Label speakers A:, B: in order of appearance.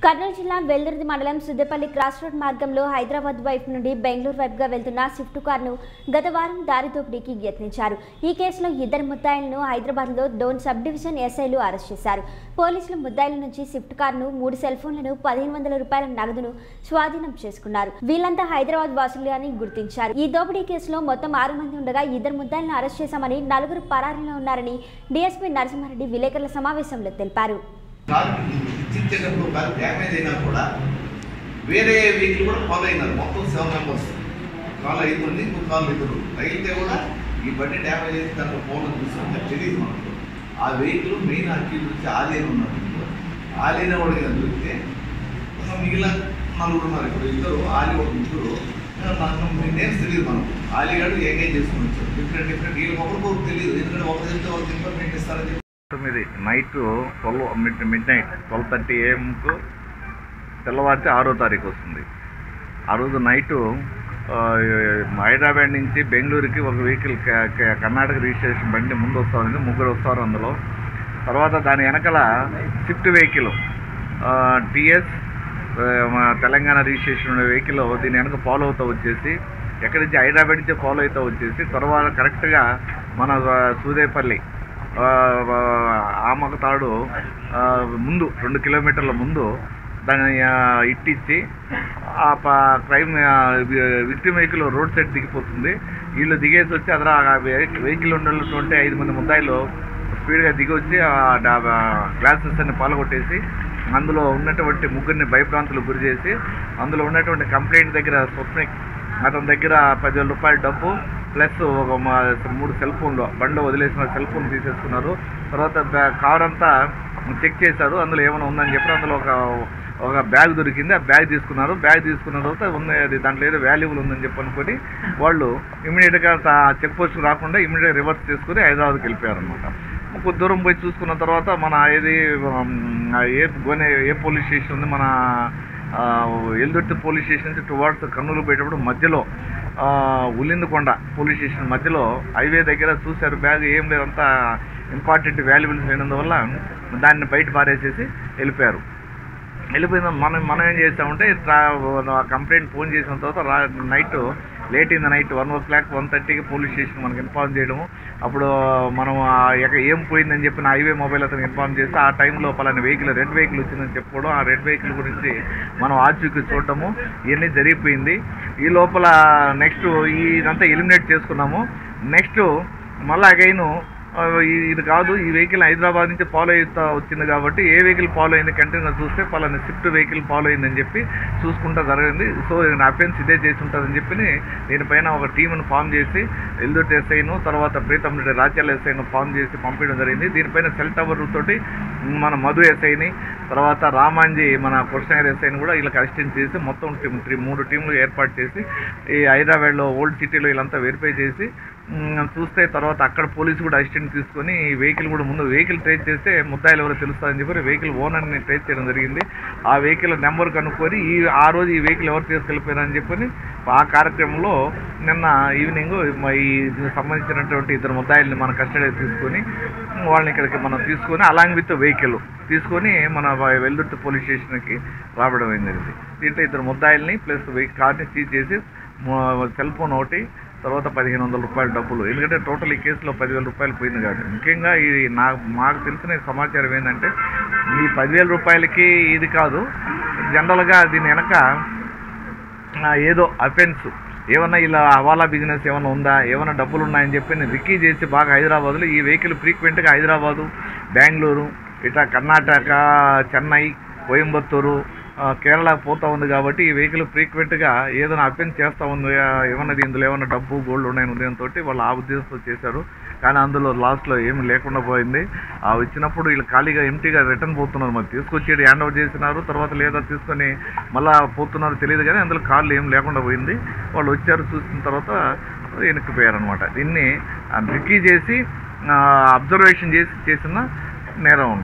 A: కర్నూలు జిల్లా వెల్దుర్తి మండలం Suddapalli cross road మార్గంలో హైదరాబాద్ వైపు నుండి బెంగళూరు వైపుగా వెళ్తున్న స్విఫ్ట్ కారును గత వారం దారి దోపిడీకి యత్నించారు ఈ కేసులో ఇద్దరు ముద్దాయిలను హైదరాబాద్లో డోన్ సబ్ డివిజన్ ఎస్ఐలు అరెస్ట్ చేశారు పోలీసులు ముద్దాయిల నుంచి స్విఫ్ట్ కారును మూడు సెల్ ఫోన్లను పదిహేను వందల రూపాయల నగదును స్వాధీనం చేసుకున్నారు వీళ్ళంతా హైదరాబాద్ వాసులు అని గుర్తించారు ఈ దోపిడీ కేసులో మొత్తం ఆరు మంది ఉండగా ఇద్దరు ముద్దాయిలను అరెస్ట్ చేశామని నలుగురు పరారీలో ఉన్నారని డీఎస్పీ నరసింహారెడ్డి విలేకరుల సమావేశంలో తెలిపారు
B: కారు ఇచ్చేటప్పుడు కారు డ్యామేజ్ అయినా కూడా వేరే వెహికల్ కూడా ఫాలో అయినారు మొత్తం సెవెన్ మెంబర్స్ కాళ్ళు ఐదు మంది ఇంకో కాళ్ళు ఇద్దరు తగిలితే కూడా ఈ బండి డ్యామేజ్ అయితే దాంట్లో ఫోన్లో చూస్తుంటే తెలియదు మనకు ఆ వెహికల్ మెయిన్ అక్యూజ్ వచ్చి ఆలియన్ ఉన్నాడు ఆలియన్ వాడు కదా దొరికితే అసలు మిగిలిన నలుగురు ఉన్నారు ఇప్పుడు ఇద్దరు ఆలి ఒక ముగ్గురు నాకు నేమ్స్ తెలియదు మనం ఆలిగాడు ఎంగేజ్ చేసుకుని వచ్చారు డిఫరెంట్ డిఫరెంట్ వీళ్ళకి ఒకరికొకరు తెలియదు ఎందుకంటే ఒక తెలిస్తే ఒక ఇన్ఫర్మేషన్ ఇస్తారని చెప్పి
C: తొమ్మిది night twelve mid midnight twelve thirty ఏఎంకు తెల్లవారితే ఆరో తారీఖు వస్తుంది ఆ రోజు నైటు ఆ, హైదరాబాద్ నుంచి బెంగళూరుకి ఒక వెహికల్ క- క- కర్ణాటక రిజిస్ట్రేషన్ బండి ముందు వస్తుంది ముగ్గురు వస్తారు అందులో తర్వాత దాని వెనకాల Swift vehicle TS Telangana registration ఉన్న వెహికల్ దీని వెనక ఫాలో అవుతూ వచ్చేసి ఎక్కడి నుంచి హైదరాబాద్ నుంచి ఫాలో అవుతూ వచ్చేసి తర్వాత కరెక్ట్గా మన ఆ, సూదేపల్లి ఆ, ఆ, ఆమకతాడు ఆ, ముందు రెండు కిలోమీటర్ల ముందు దాన్ని ఆ, ఇట్టించి ఆ ప- crime victim vehicle road side దిగిపోతుంది వీళ్ళు దిగేసి వచ్చి అదర వెహికల్ ఉన్నటువంటి ఐదు మంది ముద్దాయిలు స్పీడ్గా దిగి వచ్చి ఆ డా- ఆ గ్లాసెస్ అన్ని పాల్గొట్టేసి అందులో ఉన్నటువంటి ముగ్గురిని భయభ్రాంతులకు గురి చేసి అందులో ఉన్నటువంటి కంప్లైంట్ దగ్గర స్వప్నిక్ అతని దగ్గర పదివేల రూపాయల డబ్బు ప్లస్ ఒక మా- మూడు సెల్ ఫోన్లు బండిలో వదిలేసిన సెల్ ఫోన్ తీసేసుకున్నారు తర్వాత బ్యా- కార్ అంతా చెక్ చేశారు అందులో ఏమైనా ఉందని చెప్పి అందులో ఒక ఒక బ్యాగ్ దొరికింది ఆ బ్యాగ్ తీసుకున్నారు బ్యాగ్ తీసుకున్న తర్వాత ఉంది అది దాంట్లో ఏదో వాల్యుబుల్ ఉందని చెప్పి అనుకొని వాళ్ళు ఇమీడియట్గా చెక్ పోస్ట్ రాకుండా ఇమీడియట్ రివర్స్ చేసుకుని హైదరాబాద్కి వెళ్ళిపోయారు అనమాట కొద్ది దూరం పోయి చూసుకున్న తర్వాత మన ఏది ఉమ్, ఏ గోనె ఏ పోలీస్ స్టేషన్ ఉంది మన ఆ, ఎల్దుర్తి పోలీస్ స్టేషన్ నుంచి టువార్డ్స్ కర్నూలు పోయేటప్పుడు మధ్యలో ఆ, ఉలిందకొండ పోలీస్ స్టేషన్ మధ్యలో హైవే దగ్గర చూశారు బ్యాగ్ ఏం లేదంతా ఇంపార్టెంట్ వాల్యుబుల్స్ లేనందువల్ల దాన్ని బయట పారేసేసి వెళ్ళిపోయారు వెళ్ళిపోయిన మనం మనం ఏం చేస్తామంటే ట్రా కంప్లైంట్ ఫోన్ చేసిన తర్వాత రా night late in the night one o'clock one థర్టీకి పోలీస్ స్టేషన్ మనకి ఇన్ఫార్మ్ చేయడము అప్పుడు మనం ఆ ఎక్క- ఏం పోయిందని చెప్పి నా హైవే మొబైల్ అతను ఇన్ఫార్మ్ చేస్తే ఆ టైంలో పలానా వెహికల్ రెడ్ వెహికల్ వచ్చిందని చెప్పుకోవడం ఆ రెడ్ వెహికల్ గురించి మనం ఆచూకీ చూడటము ఇవన్నీ జరిగిపోయింది ఈ లోపల నెక్స్ట్ ఇదంతా ఎలిమినేట్ చేసుకున్నాము నెక్స్ట్ మళ్ళీ అగైన్ ఆ, ఈ- ఇది కాదు ఈ వెహికల్ హైదరాబాద్ నుంచి ఫాలో అవుతా వచ్చింది కాబట్టి ఏ వెహికల్ ఫాలో అయింది కంటిన్యూగా చూస్తే పలానా స్విఫ్ట్ వెహికల్ ఫాలో అయిందని చెప్పి చూసుకుంటా జరిగింది సో నా అఫెన్స్ ఇదే చేసి ఉంటుందని చెప్పి దీనిపైన ఒక టీంను ఫామ్ చేసి ఎల్దుర్తి ఎస్ఐను తర్వాత ప్రీతం రెడ్డి రాజ్యాల ఎస్ఐను ఫామ్ చేసి పంపించడం జరిగింది దీనిపైన సెల్ టవర్ తోటి మన మధు ఎస్ఐని తర్వాత రామాంజీ మన కృష్ణగిరి ఎస్ఐని కూడా వీళ్ళకి అసిస్టెంట్ చేసి మొత్తం టీం త్రీ మూడు టీంలు ఏర్పాటు చేసి ఈ హైదరాబాద్లో ఓల్డ్ సిటీలో వీళ్ళంతా వెరిఫై చేసి మ్, చూస్తే తర్వాత అక్కడ పోలీసు కూడా అసిస్టెంట్ తీసుకొని ఈ వెహికల్ కూడా ముందు వెహికల్ ట్రేస్ చేస్తే ముద్దాయిలు ఎవరో తెలుస్తుందని చెప్పి వెహికల్ ఓనర్ని ట్రేస్ చేయడం జరిగింది ఆ వెహికల్ నెంబర్ కనుక్కొని ఈ ఆ రోజు ఈ వెహికల్ ఎవరు తీసుకెళ్ళిపోయారని చెప్పని ఆ కార్యక్రమంలో నిన్న ఈవినింగ్ ఈ దీనికి సంబంధించినటువంటి ఇద్దరు ముద్దాయిల్ని మన కస్టడీ తీసుకొని వాళ్ళని ఇక్కడికి మనం తీసుకొని అలాంగ్ విత్ వెహికల్ తీసుకొని మన వెల్దుర్తి పోలీస్ స్టేషన్కి రావడం అయింది దీంట్లో ఇద్దరు ముద్దాయిల్ని ప్లస్ కార్ని సీజ్ చేసి సెల్ ఫోన్ ఒకటి తర్వాత పదిహేను వందల రూపాయల డబ్బులు ఎందుకంటే టోటల్ ఈ కేసులో పదివేల రూపాయలు పోయింది కాబట్టి ముఖ్యంగా ఇది నాకు మాకు తెలిసిన సమాచారం ఏంటంటే ఈ పదివేల రూపాయలకి ఇది కాదు జనరల్గా దీని వెనక ఆ, ఏదో అఫెన్స్ ఏమన్నా ఇలా హవాలా బిజినెస్ ఏమైనా ఉందా ఏమైనా డబ్బులు ఉన్నాయని చెప్పి నేను రిక్కీ చేసి బాగా హైదరాబాద్లో ఈ వెహికల్ ఫ్రీక్వెంట్గా హైదరాబాదు బెంగళూరు ఇట్లా కర్ణాటక చెన్నై కోయంబత్తూరు ఆ, కేరళకు పోతా ఉంది కాబట్టి ఈ వెహికల్ ఫ్రీక్వెంట్గా ఏదైనా అఫెన్స్ చేస్తూ ఉంది ఆ, ఏమన్నది ఇందులో ఏమైనా డబ్బు గోల్డ్ ఉన్నాయని ఉదయంతో వాళ్ళు ఆ ఉద్దేశంతో చేశారు కానీ అందులో లాస్ట్లో ఏమీ లేకుండా పోయింది ఆ వచ్చినప్పుడు వీళ్ళు ఖాళీగా ఎంటీగా రిటర్న్ పోతున్నారు మరి తీసుకొచ్చి హ్యాండ్ ఓవర్ చేసినారు తర్వాత లేదా తీసుకొని మళ్ళా పోతున్నారు తెలియదు కానీ అందులో కార్లు ఏం లేకుండా పోయింది వాళ్ళు వచ్చారు చూసిన తర్వాత వెనక్కిపోయారు అనమాట దీన్ని రిక్కీ చేసి అబ్జర్వేషన్ చేసి చేసిన నేరం